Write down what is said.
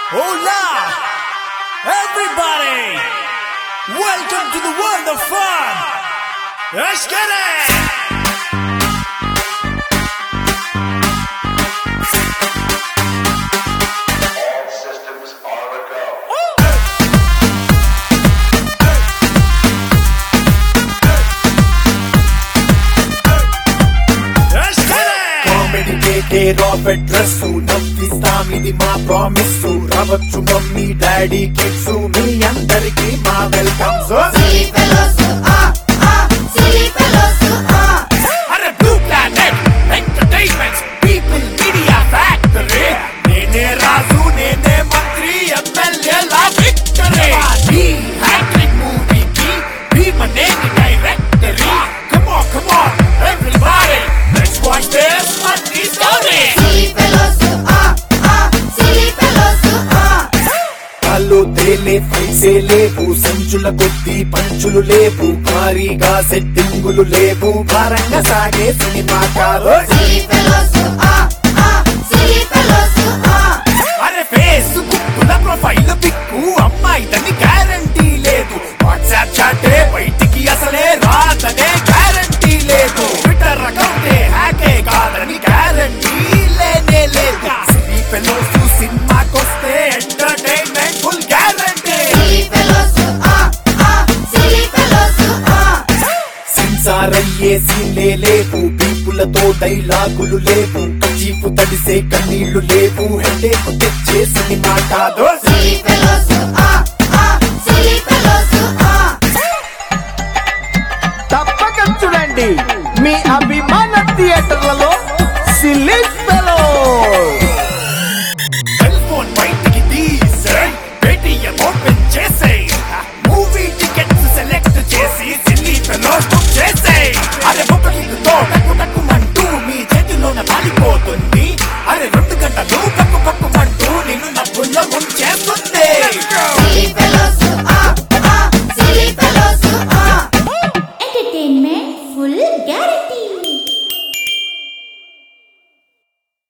Hola! Everybody! Welcome to the world of fun! Let's get it! All systems are a go. Let's get it! Comedy కేకే Robert dress నవ్విస్తాం ఇది మా promise రావచ్చు mummy daddy kids మీ అందరికి మా welcome Silly fellows, ah, ah, silly fellows, ah. అరే blue planet entertainments people media factory నేనే రాజు నేనే మంత్రి ఎమ్మెల్యే లా విక్టరీ ఈ హ్యాట్రిక్ మూవీకి Bheemaneni directory come on come on everybody let's watch this funny story Silly fellows, ah, ah, silly fellows, ah. కాళ్ళు తేలే పైసే లేవు సంచుల కొద్ది పంచులు లేవు భారీగా సెట్టింగులు లేవు భారంగా సాగే సినిమా కాదు Silly fellows, ah, ah, silly fellows, ah. అరే ఫేస్బుక్ ల ప్రొఫైల్ పిక్కు అమ్మాయిదని గ్యారంటీ లేదు వాట్సాప్ చాటే బయటికి అసలే రాదనే గ్యారంటీ లేదు ట్విట్టర్ అకౌంటే హ్యాకే కాదని గ్యారంటీ లేనే లేదు సినీ ఫెలోస్ సినిమాకొస్తే entertainment full guarantee Silly fellows, ah, ah, silly fellows, ah. Censor అయ్యే సీన్లే లేవు పీపులతో డైలాగులు లేవు చీపు తడిసే కన్నీళ్లు లేవు హెడేకు తెచ్చే సినిమా కాదు Silly fellows, ah, ah, silly fellows, ah. తప్పక చూడండి మీ అభిమాన థియేటర్లలో సిల్లీ ఫెలో సెల్ ఫోన్ బయటికి తీసే పేటిఎం ఓపెన్ చేసే మూవీ టికెట్స్ సెలెక్ట్ చేసి సిల్లీ ఫెలోస్ బుక్ చేసే అరే బుకింగ్ తో టక్కు టక్కుమంటూ మీ చేతిలోన పాలిపోతుంది అరే రెండు గంటలు